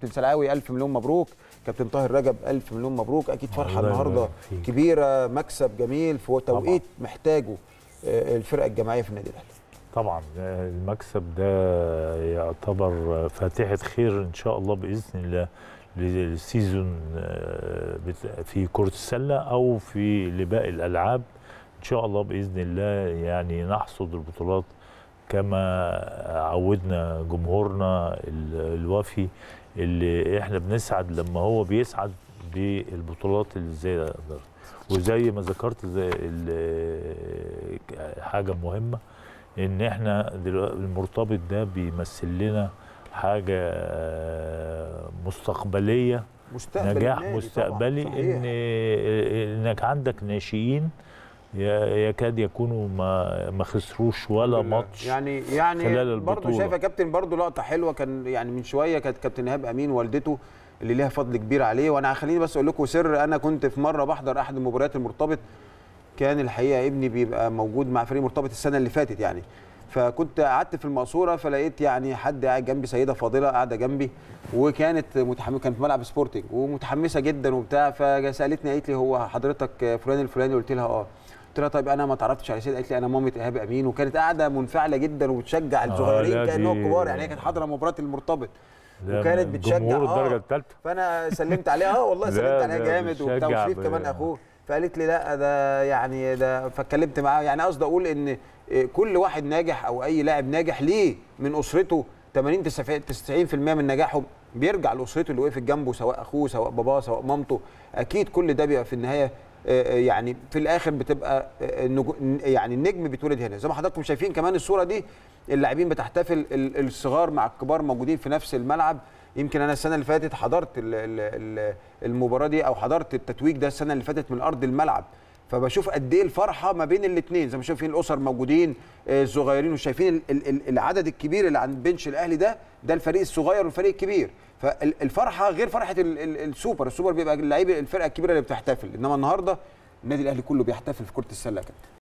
كابتن سلعاوي الف مليون مبروك كابتن طاهر رجب الف مليون مبروك اكيد فرحه الله النهارده يبارك فيك. كبيره مكسب جميل في توقيت محتاجه آه، الفرقه الجماعيه في النادي الاهلي طبعا آه، المكسب ده يعتبر فاتحة خير إن شاء الله بإذن الله للسيزون آه، بت- في كرة السلة أو في لباقي الألعاب إن شاء الله بإذن الله يعني نحصد البطولات كما عودنا جمهورنا ال- الوفي اللي احنا بنسعد لما هو بيسعد بالبطولات اللي زي ده وزي ما ذكرت زي ال- حاجة مهمة ان احنا دلوقتي المرتبط ده بيمثل لنا حاجه آه، مستقبليه مستقبل نجاح النادي مستقبلي طبعاً. ان صحيح. انك عندك ناشئين ي- يكاد يكونوا ما ما خسروش ولا ماتش يعني يعني خلال برضه البطولة. شايف يا كابتن برضه لقطه حلوه كان يعني من شويه كانت كابتن ايهاب امين والدته اللي ليها فضل كبير عليه وانا خليني بس اقول لكم سر انا كنت في مره بحضر احد المباريات المرتبط كان الحقيقه ابني بيبقى موجود مع فريق مرتبط السنه اللي فاتت يعني فكنت قعدت في المقصوره فلقيت يعني حد قاعد جنبي سيده فاضله قاعده جنبي وكانت متحمسه كانت في ملعب سبورتنج ومتحمسه جدا وبتاع فسالتني قالت لي هو حضرتك فلان الفلاني قلت لها اه قلت لها طيب انا ما تعرفتش على سيد قالت لي انا مامه ايهاب امين وكانت قاعده منفعله جدا وبتشجع الصغيرين لا كانهم دي- كبار يعني هي كانت حاضره مباراه المرتبط ده وكانت من بتشجع جمهور الدرجه آه. الثالثه فانا سلمت عليها اه والله لا، سلمت عليها ده جامد وبتاع بتشجع وشريف ب- كمان اخوه فقالت لي لا ده يعني ده فاتكلمت معاها يعني قصدي اقول ان إيه، كل واحد ناجح او اي لاعب ناجح ليه من اسرته 80 90% من نجاحه بيرجع لاسرته اللي وقفت جنبه سواء اخوه سواء باباه سواء مامته اكيد كل ده بيبقى في النهايه آه، آه، يعني في الاخر بتبقى آه، النجو- يعني النجم بيتولد هنا زي ما حضراتكم شايفين كمان الصوره دي اللاعبين بتحتفل ال- الصغار مع الكبار موجودين في نفس الملعب يمكن انا السنه اللي فاتت حضرت ال- ال- ال- المباراه دي او حضرت التتويج ده السنه اللي فاتت من ارض الملعب فبشوف قد ايه الفرحه ما بين الاثنين زي ما شايفين الاسر موجودين آه، الصغيرين وشايفين ال- ال- ال- العدد الكبير اللي عند بنش الاهلي ده ده الفريق الصغير والفريق الكبير فالفرحه غير فرحه ال- ال- السوبر السوبر بيبقى اللعيبه الفرقه الكبيره اللي بتحتفل انما النهارده النادي الاهلي كله بيحتفل في كره السله يا كابتن